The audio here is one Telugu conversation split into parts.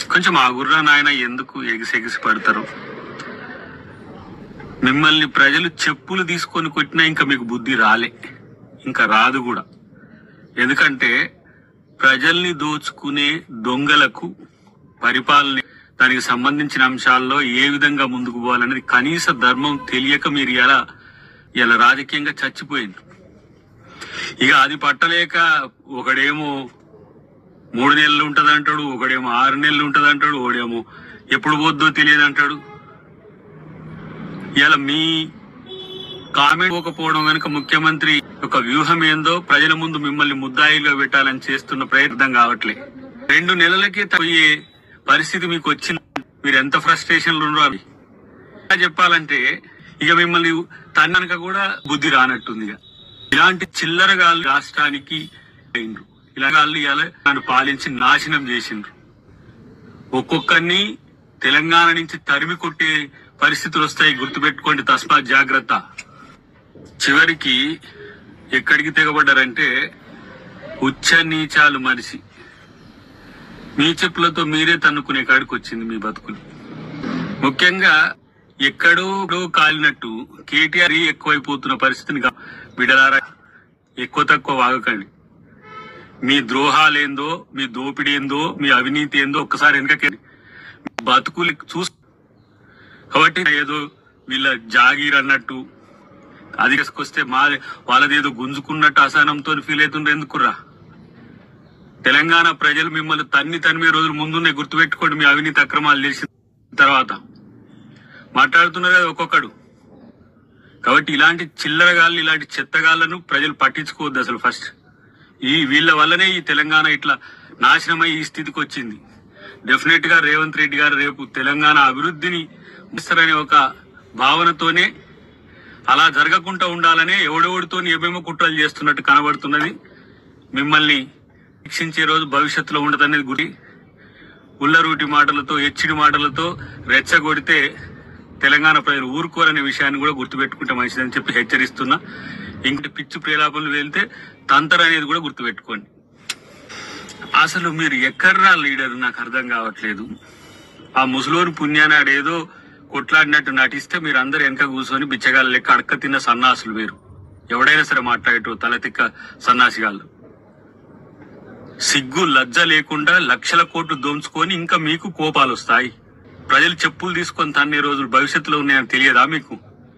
కొంచెం ఆ గుర్రా నాయన ఎందుకు ఎగిసి ఎగిసి పడతారు మిమ్మల్ని ప్రజలు చెప్పులు తీసుకొని కొట్టినా ఇంకా మీకు బుద్ధి రాలే ఇంకా రాదు కూడా ఎందుకంటే ప్రజల్ని దోచుకునే దొంగలకు పరిపాలన దానికి సంబంధించిన అంశాల్లో ఏ విధంగా ముందుకు పోవాలనేది కనీస ధర్మం తెలియక మీరు ఇలా ఇలా రాజకీయంగా చచ్చిపోయింది ఇక అది పట్టలేక ఒకడేమో మూడు నెలలు ఉంటది అంటాడు ఒకడేమో ఆరు నెలలు ఉంటది అంటాడు ఒకడేమో ఎప్పుడు పోద్దో తెలియదు అంటాడు ఇలా మీ కామెంట్ పోకపోవడం వెనుక ముఖ్యమంత్రి ఒక వ్యూహం ఏందో ప్రజల ముందు మిమ్మల్ని ముద్దాయిగా పెట్టాలని చేస్తున్న ప్రయత్నం కావట్లే రెండు నెలలకే పోయే పరిస్థితి మీకు వచ్చింది మీరు ఎంత ఫ్రస్ట్రేషన్లు ఉన్నారో అవి ఇంకా చెప్పాలంటే ఇక మిమ్మల్ని తన్ననక కూడా బుద్ధి రానట్టుంది ఇక ఇలాంటి చిల్లరగాళ్ళు రాష్ట్రానికి అయిండ్రు. ఇలాగాళ్ళు ఇవాళ నన్ను పాలించి నాశనం చేసిండ్రు ఒక్కొక్కరిని తెలంగాణ నుంచి తరిమి కొట్టే పరిస్థితులు వస్తాయి గుర్తుపెట్టుకోండి తస్మాత్ జాగ్రత్త చివరికి ఎక్కడికి తెగబడ్డారంటే ఉచ్చ నీచాలు మనిషి మీ చెప్పులతో మీరే తన్నుకునే కాడికి వచ్చింది మీ బతుకులు ముఖ్యంగా ఎక్కడో కాలినట్టు కేటీఆర్ ఎక్కువైపోతున్న పరిస్థితిని గా- బిడలారా ఎక్కువ తక్కువ వాగకండి మీ ద్రోహాలేందో మీ దోపిడీ ఏందో మీ అవినీతి ఏందో ఒక్కసారి వెనకకి బతుకులు చూస్ కాబట్టి ఏదో వీళ్ళ జాగీర్ అన్నట్టు అది వస్తే మా వాళ్ళదేదో గుంజుకున్నట్టు అసహనంతో ఫీల్ అవుతుండ్రు ఎందుకురా తెలంగాణ ప్రజలు మిమ్మల్ని తన్ని తనిమే రోజులు ముందునే గుర్తుపెట్టుకోండి మీ అవినీతి అక్రమాలు చేసిన తర్వాత మాట్లాడుతున్నారు కదా ఒక్కొక్కడు కాబట్టి ఇలాంటి చిల్లరగాళ్ళు ఇలాంటి చెత్తగాళ్లను ప్రజలు పట్టించుకోవద్దు అసలు ఫస్ట్ ఈ వీళ్ళ వల్లనే ఈ తెలంగాణ ఇట్లా నాశనమై ఈ స్థితికి వచ్చింది డెఫినెట్ గా రేవంత్ రెడ్డి గారు రేపు తెలంగాణ అభివృద్ధిని ఇస్తారనే ఒక భావనతోనే అలా జరగకుండా ఉండాలనే ఎవడెవడితో ఏమేమో కుట్రలు చేస్తున్నట్టు కనబడుతున్నది మిమ్మల్ని శిక్షించే రోజు భవిష్యత్తులో ఉండదనేది గురి ఉల్లరూటి మాటలతో ఎచ్చిడి మాటలతో రెచ్చగొడితే తెలంగాణ ప్రజలు ఊరుకోరనే విషయాన్ని కూడా గుర్తుపెట్టుకుంటే మంచిదని చెప్పి హెచ్చరిస్తున్నా ఇంకటి పిచ్చు ప్రేలాపనలు వెళ్తే తంతర్ అనేది కూడా గుర్తుపెట్టుకోండి అసలు మీరు ఎక్కడ్రా లీడర్ నాకు అర్థం కావట్లేదు ఆ ముసలోని పుణ్యాన్ని ఆడేదో కొట్లాడినట్టు నటిస్తే మీరు అందరు వెనక కూర్చొని బిచ్చగాళ్ళ లెక్క అడక్క తిన్న సన్నాసులు వేరు ఎవడైనా సరే మాట్లాడేటో తలతిక్క సన్నాసిగాళ్ళు సిగ్గు లజ్జ లేకుండా లక్షల కోట్లు దోంచుకొని ఇంకా మీకు కోపాలు వస్తాయి ప్రజలు చెప్పులు తీసుకొని తన్నే రోజులు భవిష్యత్తులో ఉన్నాయని తెలియదా మీకు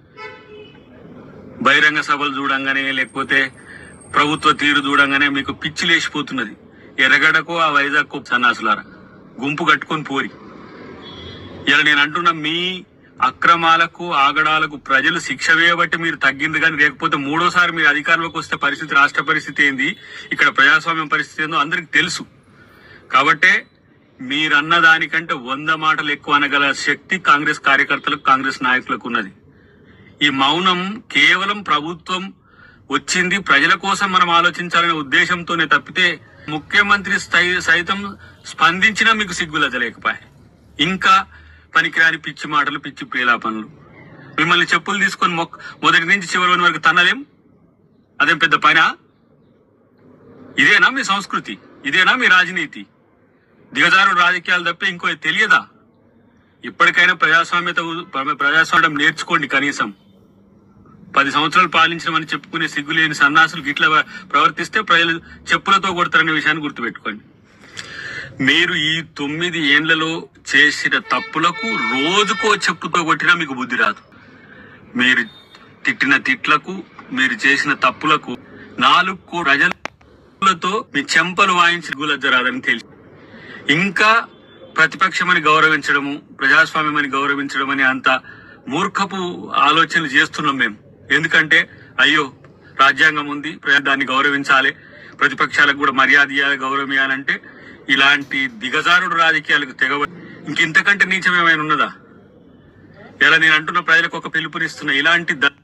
బహిరంగ సభలు చూడంగానే లేకపోతే ప్రభుత్వ తీరు చూడంగానే మీకు పిచ్చి లేచిపోతున్నది ఎర్రగడకో ఆ వైజాగ్ సన్నాసులారా గుంపు కట్టుకొని పోరి ఇలా నేను అంటున్న మీ అక్రమాలకు ఆగడాలకు ప్రజలు శిక్ష వేయబట్టి మీరు తగ్గింది కానీ లేకపోతే మూడోసారి మీరు అధికారంలోకి వస్తే పరిస్థితి రాష్ట్ర పరిస్థితి ఏంది ఇక్కడ ప్రజాస్వామ్యం పరిస్థితి ఏందో అందరికి తెలుసు కాబట్టే మీరన్న దానికంటే వంద మాటలు ఎక్కువ అనగల శక్తి కాంగ్రెస్ కార్యకర్తలకు కాంగ్రెస్ నాయకులకు ఉన్నది ఈ మౌనం కేవలం ప్రభుత్వం వచ్చింది ప్రజల కోసం మనం ఆలోచించాలనే ఉద్దేశంతోనే తప్పితే ముఖ్యమంత్రి స్థాయి- సైతం స్పందించినా మీకు సిగ్గులత లేకపోయాయి ఇంకా పనికిరాని పిచ్చి మాటలు పిచ్చి ప్రేలాపనలు మిమ్మల్ని చెప్పులు తీసుకొని మొక్ మొదటి నుంచి చివరి వరకు తన్నలేం అదేం పెద్ద పనా ఇదేనా మీ సంస్కృతి ఇదేనా మీ రాజనీతి దిగజారు రాజకీయాలు తప్ప ఇంకో తెలియదా ఇప్పటికైనా ప్రజాస్వామ్యత ఉ- ప్రజాస్వామ్యం నేర్చుకోండి కనీసం పది సంవత్సరాలు పాలించమని చెప్పుకునే సిగ్గులేని సన్నాసులు గిట్ల ప్రవర్తిస్తే ప్రజలు చెప్పులతో కొడతారనే విషయాన్ని గుర్తుపెట్టుకోండి మీరు ఈ తొమ్మిది ఏండ్లలో చేసిన తప్పులకు రోజుకో చెప్పుతో కొట్టినా మీకు బుద్ధి రాదు మీరు తిట్టిన తిట్లకు మీరు చేసిన తప్పులకు నాలుగు కో- ప్రజలతో మీ చెంపలు వాయించి గులజరాదని తెలిసి ఇంకా ప్రతిపక్షమని గౌరవించడము ప్రజాస్వామ్యమని గౌరవించడం అని అంత మూర్ఖపు ఆలోచనలు చేస్తున్నాం మేము ఎందుకంటే అయ్యో రాజ్యాంగం ఉంది ప్రజలు దాన్ని గౌరవించాలి ప్రతిపక్షాలకు కూడా మర్యాద ఇవ్వాలి గౌరవం ఇవ్వాలంటే ఇలాంటి దిగజారుడు రాజకీయాలకు తెగవ ఇంకింతకంటే నీచం ఏమైనా ఉన్నదా ఇలా నేను అంటున్న ప్రజలకు ఒక పిలుపునిస్తున్నా ఇలాంటి ద-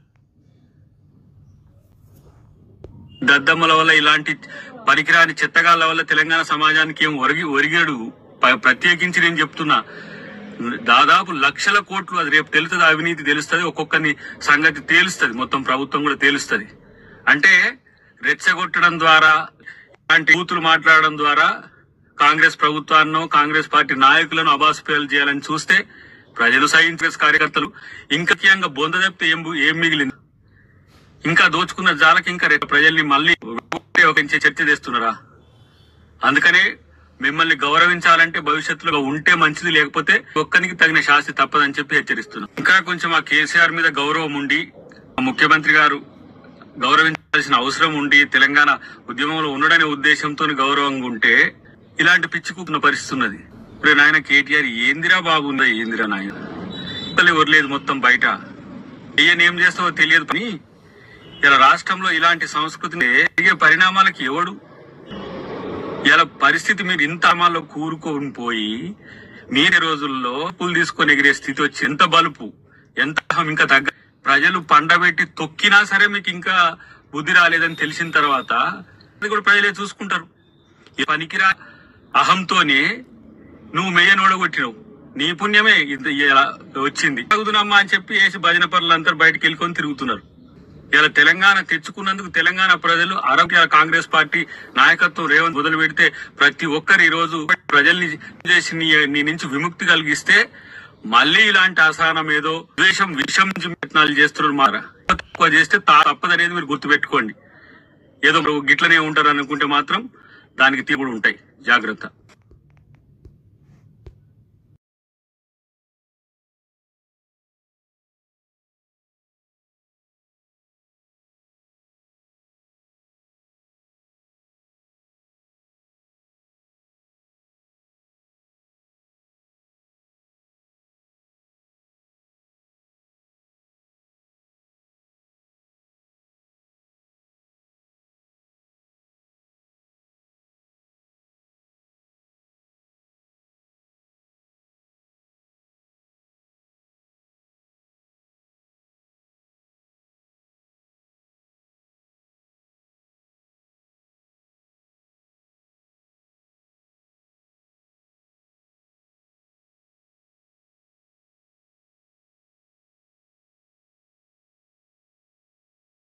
దద్దమ్మల వల్ల ఇలాంటి పనికిరాని చెత్తగాళ్ళ వల్ల తెలంగాణ సమాజానికి ఏం ఒరిగి ఒరిగాడు ప- ప్రత్యేకించి నేను చెప్తున్నా దాదాపు లక్షల కోట్లు అది రేపు తెలుస్తుంది అవినీతి తెలుస్తుంది ఒక్కొక్కరిని సంగతి తేలుస్తుంది మొత్తం ప్రభుత్వం కూడా తేలుస్తుంది అంటే రెచ్చగొట్టడం ద్వారా ఇలాంటి బూతులు మాట్లాడడం ద్వారా కాంగ్రెస్ ప్రభుత్వాన్నో కాంగ్రెస్ పార్టీ నాయకులను అబాసుపేలు చేయాలని చూస్తే ప్రజలు సైన్స్ కార్యకర్తలు ఇంకా ముఖ్యంగా బొంద తప్పితే ఏం ఏం మిగిలింది ఇంకా దోచుకున్న జాలకి ఇంకా రేపు ప్రజల్ని మళ్ళీ ఒకటే ఒక ఇంచే చర్చ చేస్తున్నారా అందుకనే మిమ్మల్ని గౌరవించాలంటే భవిష్యత్తులో ఉంటే మంచిది లేకపోతే ఒక్కనికి తగిన శాస్తి తప్పదని చెప్పి హెచ్చరిస్తున్నాం ఇంకా కొంచెం ఆ కేసీఆర్ మీద గౌరవం ఉండి ఆ ముఖ్యమంత్రి గారు గౌరవించాల్సిన అవసరం ఉండి తెలంగాణ ఉద్యమంలో ఉండడనే ఉద్దేశంతో గౌరవంగా ఉంటే ఇలాంటి పిచ్చుకున్న పరిస్థితి ఉన్నది ఇప్పుడు నాయన కేటీఆర్ ఏందిరా బాగుందా ఏందిరా నాయన అసలు వరలేదు మొత్తం బయట ఏం ఏం చేస్తావో తెలియదు పని ఇలా రాష్ట్రంలో ఇలాంటి సంస్కృతిని జరిగే పరిణామాలకి ఎవడు ఇలా పరిస్థితి మీరు ఇంత అమాల్లో కూరుకొని పోయి మీరే రోజుల్లో పూలు తీసుకొని ఎగిరే స్థితి వచ్చి ఎంత బలుపు ఎంత అహం ఇంకా తగ్గ ప్రజలు పండబెట్టి తొక్కినా సరే మీకు ఇంకా బుద్ధి రాలేదని తెలిసిన తర్వాత అది కూడా ప్రజలే చూసుకుంటారు ఈ పనికిరా అహంతోనే నువ్వు మెయ్యను ఓడగొట్టినావు నీ పుణ్యమే ఇంత ఇలా వచ్చింది తగుదునమ్మా అని చెప్పి వేసి భజన పనులందరూ బయటకు వెళ్ళుకొని తిరుగుతున్నారు ఇలా తెలంగాణ తెచ్చుకున్నందుకు తెలంగాణ ప్రజలు ఆరోగ్య కాంగ్రెస్ పార్టీ నాయకత్వం రేవంత్ మొదలు పెడితే ప్రతి ఒక్కరు ఈ రోజు ప్రజల్ని చేసి నీ నీ నుంచి విముక్తి కలిగిస్తే మళ్ళీ ఇలాంటి అసహనం ఏదో ద్వేషం విషం ప్రయత్నాలు చేస్తున్నారు మారా తక్కువ చేస్తే తా- తప్పదనేది మీరు గుర్తుపెట్టుకోండి ఏదో గిట్లనే ఉంటారు అనుకుంటే మాత్రం దానికి తీపుడు ఉంటాయి జాగ్రత్త